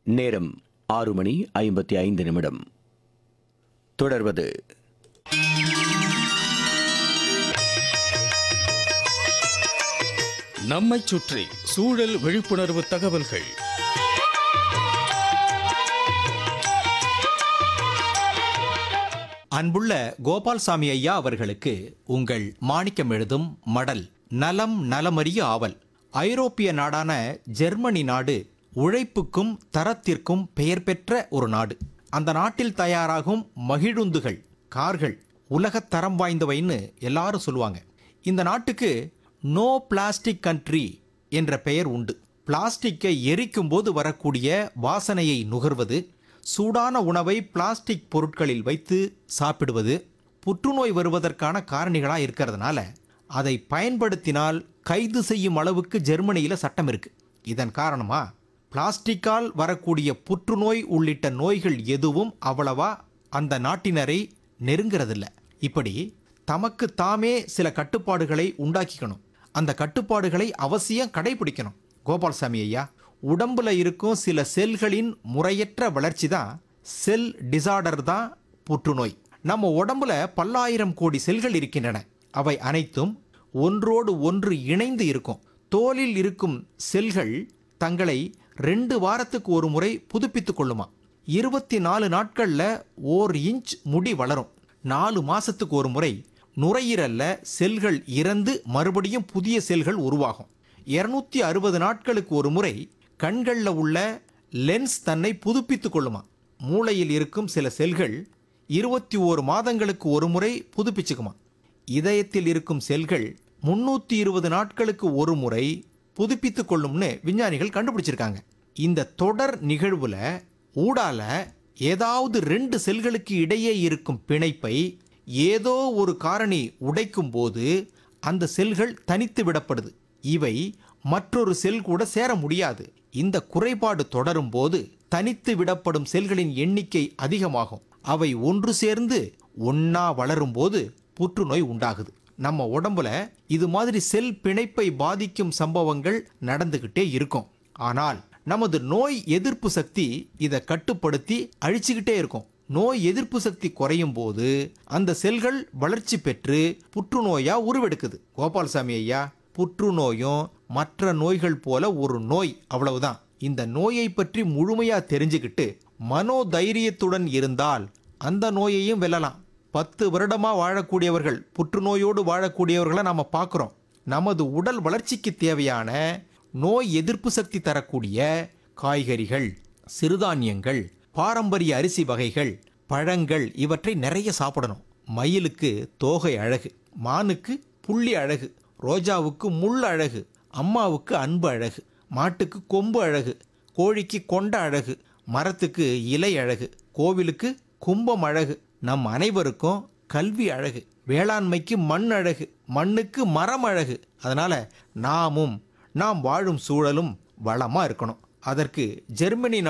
நேரம் ஆறு மணி ஐம்பத்தி ஐந்து நிமிடம் தொடர்வது நம்மைச் சுற்றி சூழல் விழிப்புணர்வு தகவல்கள் அன்புள்ள கோபால்சாமி ஐயா அவர்களுக்கு உங்கள் மாணிக்கம் எழுதும் மடல் நலம் நலமறிய ஆவல் ஐரோப்பிய நாடான ஜெர்மனி நாடு உழைப்புக்கும் தரத்திற்கும் பெயர் பெற்ற ஒரு நாடு அந்த நாட்டில் தயாராகும் மகிழுந்துகள் கார்கள் உலகத் தரம் வாய்ந்தவைன்னு எல்லாரும் சொல்லுவாங்க இந்த நாட்டுக்கு நோ பிளாஸ்டிக் கண்ட்ரி என்ற பெயர் உண்டு பிளாஸ்டிக்கை எரிக்கும் போது வரக்கூடிய வாசனையை நுகர்வது சூடான உணவை பிளாஸ்டிக் பொருட்களில் வைத்து சாப்பிடுவது புற்றுநோய் வருவதற்கான காரணிகளாக இருக்கிறதுனால அதை பயன்படுத்தினால் கைது செய்யும் அளவுக்கு ஜெர்மனியில் சட்டம் இருக்கு இதன் காரணமா பிளாஸ்டிக்கால் வரக்கூடிய புற்றுநோய் உள்ளிட்ட நோய்கள் எதுவும் அவ்வளவா அந்த நாட்டினரை நெருங்கிறதில்ல இப்படி தமக்கு தாமே சில கட்டுப்பாடுகளை உண்டாக்கிக்கணும் அந்த கட்டுப்பாடுகளை அவசியம் கடைபிடிக்கணும் கோபால்சாமி ஐயா உடம்புல இருக்கும் சில செல்களின் முறையற்ற வளர்ச்சி தான் செல் டிசார்டர் தான் புற்றுநோய் நம்ம உடம்புல பல்லாயிரம் கோடி செல்கள் இருக்கின்றன அவை அனைத்தும் ஒன்றோடு ஒன்று இணைந்து இருக்கும் தோலில் இருக்கும் செல்கள் தங்களை ரெண்டு வாரத்துக்கு ஒரு முறை புதுப்பித்துக் கொள்ளுமா இருபத்தி நாலு நாட்கள்ல ஓர் இன்ச் முடி வளரும் நாலு மாசத்துக்கு ஒரு முறை நுரையீரல்ல செல்கள் இறந்து மறுபடியும் புதிய செல்கள் உருவாகும் இருநூத்தி அறுபது நாட்களுக்கு ஒரு முறை கண்களில் உள்ள லென்ஸ் தன்னை புதுப்பித்துக் கொள்ளுமா மூளையில் இருக்கும் சில செல்கள் இருபத்தி ஓரு மாதங்களுக்கு ஒரு முறை புதுப்பிச்சுக்குமா இதயத்தில் இருக்கும் செல்கள் முன்னூற்றி இருபது நாட்களுக்கு ஒரு முறை புதுப்பித்துக் கொள்ளும்னு விஞ்ஞானிகள் கண்டுபிடிச்சிருக்காங்க இந்த தொடர் நிகழ்வுல ஊடால ஏதாவது ரெண்டு செல்களுக்கு இடையே இருக்கும் பிணைப்பை ஏதோ ஒரு காரணி உடைக்கும் போது அந்த செல்கள் தனித்து விடப்படுது இவை மற்றொரு செல் கூட சேர முடியாது இந்த குறைபாடு தொடரும் போது தனித்து விடப்படும் செல்களின் எண்ணிக்கை அதிகமாகும் அவை ஒன்று சேர்ந்து ஒன்னா வளரும் போது புற்றுநோய் உண்டாகுது நம்ம உடம்புல இது மாதிரி செல் பிணைப்பை பாதிக்கும் சம்பவங்கள் நடந்துகிட்டே இருக்கும் ஆனால் நமது நோய் எதிர்ப்பு சக்தி இதை கட்டுப்படுத்தி அழிச்சுக்கிட்டே இருக்கும் நோய் எதிர்ப்பு சக்தி குறையும் போது அந்த செல்கள் வளர்ச்சி பெற்று புற்றுநோயா உருவெடுக்குது கோபால்சாமி ஐயா புற்றுநோயும் மற்ற நோய்கள் போல ஒரு நோய் அவ்வளவுதான் இந்த நோயை பற்றி முழுமையா தெரிஞ்சுக்கிட்டு மனோதைரியத்துடன் இருந்தால் அந்த நோயையும் வெல்லலாம் பத்து வருடமா வாழக்கூடியவர்கள் புற்றுநோயோடு வாழக்கூடியவர்களை நாம பார்க்குறோம் நமது உடல் வளர்ச்சிக்கு தேவையான நோய் எதிர்ப்பு சக்தி தரக்கூடிய காய்கறிகள் சிறுதானியங்கள் பாரம்பரிய அரிசி வகைகள் பழங்கள் இவற்றை நிறைய சாப்பிடணும் மயிலுக்கு தோகை அழகு மானுக்கு புள்ளி அழகு ரோஜாவுக்கு முள் அழகு அம்மாவுக்கு அன்பு அழகு மாட்டுக்கு கொம்பு அழகு கோழிக்கு கொண்ட அழகு மரத்துக்கு இலை அழகு கோவிலுக்கு கும்பம் அழகு நம் அனைவருக்கும் கல்வி அழகு வேளாண்மைக்கு மண் அழகு மண்ணுக்கு மரம் அழகு அதனால நாமும் நாம் வாழும் சூழலும் வளமா இருக்கணும் அதற்கு ஜெர்மனி